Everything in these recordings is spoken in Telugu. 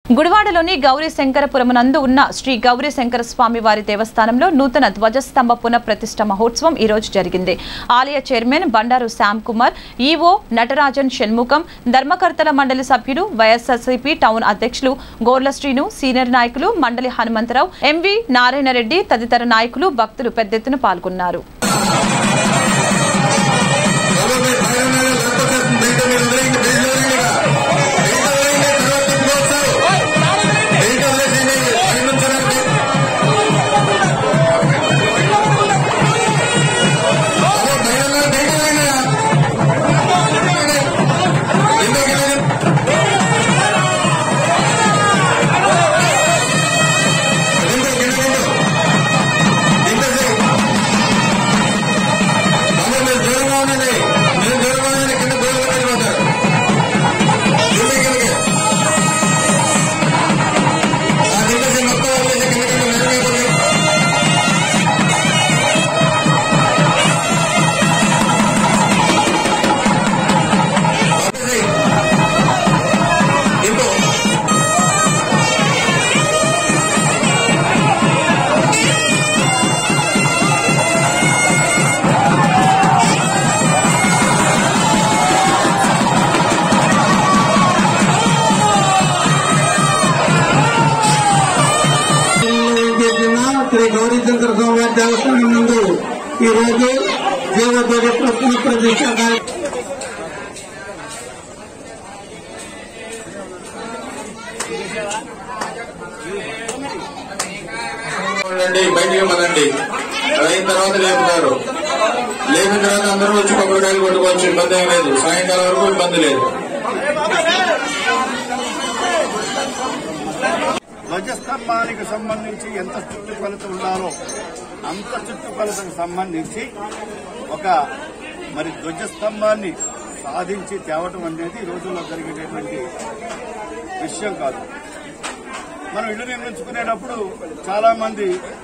గుడివాడలోని గౌరీ శంకరపురం నందు ఉన్న శ్రీ గౌరీ శంకర స్వామి వారి దేవస్థానంలో నూతన ధ్వజస్తంభ పునఃప్రతిష్ఠ మహోత్సవం ఈ రోజు జరిగింది ఆలయ చైర్మన్ బండారు శ్యామ్ కుమార్ ఈవో నటరాజన్ షణ్ముఖం ధర్మకర్తల మండలి సభ్యులు వైఎస్ఆర్సీపీ టౌన్ అధ్యక్షులు గోర్ల శ్రీను సీనియర్ నాయకులు మండలి హనుమంతరావు ఎంవి నారాయణరెడ్డి తదితర నాయకులు భక్తులు పెద్ద ఎత్తున పాల్గొన్నారు చేసిన శ్రీ గౌరీశంకర స్వామివారి దేవస్థానం నందు ఈ రోజు జీవోద్యోగ ప్రతిష్ట కార్య- రండి బయటికి పదండి అది అయిన తర్వాత లేపుతారు లేపిన తర్వాత అందరూ వచ్చి కొబ్బరికాయలు కొట్టుకోవచ్చు ఇబ్బంది ఏం లేదు సాయంకాలం వరకు ఇబ్బంది లేదు ధ్వజస్తంభానికి సంబంధించి ఎంత చుట్టుకొలత ఉండాలో అంత చుట్టుకొలతకు సంబంధించి ఒక మరి ధ్వజస్తంభాన్ని సాధించి తేవటం అనేది ఈ రోజుల్లో జరిగేటటువంటి విషయం కాదు మనం ఇల్లు నిర్మించుకునేటప్పుడు చాలా మంది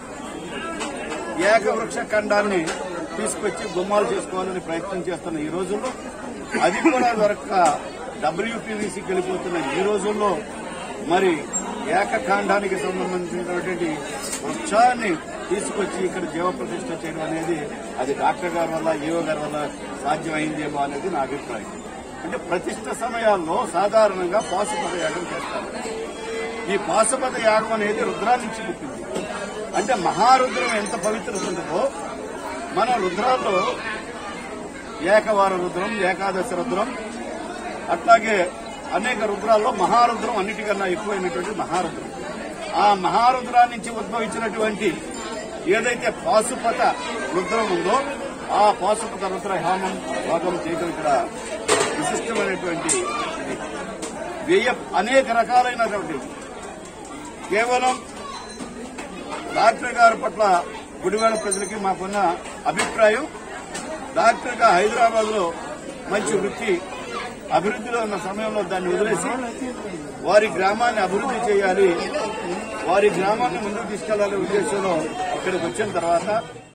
ఏకవృక్ష ఖండాన్ని తీసుకొచ్చి గుమ్మాలు చేసుకోవాలని ప్రయత్నం చేస్తున్న ఈ రోజుల్లో అది కూడా దొరక్క డబ్ల్యూపీవీసీకి వెళ్ళిపోతున్న ఈ రోజుల్లో మరి ఏకకాండానికి సంబంధించినటువంటి వృక్షాన్ని తీసుకొచ్చి ఇక్కడ జీవప్రతిష్ఠ చేయడం అనేది అది డాక్టర్ గారి వల్ల ఈఓ గారి వల్ల సాధ్యమైందేమో అనేది నా అభిప్రాయం అంటే ప్రతిష్ట సమయాల్లో సాధారణంగా పాశుపత యాగం చేస్తారు ఈ పాశుపత యాగం అనేది రుద్రా నుంచి పుట్టింది అంటే మహారుద్రం ఎంత పవిత్రత ఉంటుందో మన రుద్రాల్లో ఏకవార రుద్రం ఏకాదశి రుద్రం అట్లాగే అనేక రుద్రాల్లో మహారుద్రం అన్నిటికన్నా ఎక్కువైనటువంటి మహారుద్రం ఆ మహారుద్రా నుంచి ఉద్భవించినటువంటి ఏదైతే పాశుపత రుద్రం ఉందో ఆ పాశుపత రుద్ర హోమం భాగం చేయడం ఇక్కడ విశిష్టమైనటువంటి ఇది. వ్యయ అనేక రకాలైనటువంటి కేవలం డాక్టర్ గారి పట్ల గుడివాడ ప్రజలకి మాకున్న అభిప్రాయం డాక్టర్ గా హైదరాబాద్ లో మంచి వృత్తి అభివృద్ధిలో ఉన్న సమయంలో దాన్ని వదిలేసి వారి గ్రామాన్ని అభివృద్ధి చేయాలి వారి గ్రామాన్ని ముందుకు తీసుకెళ్లాలనే ఉద్దేశంలో ఇక్కడికి వచ్చిన తర్వాత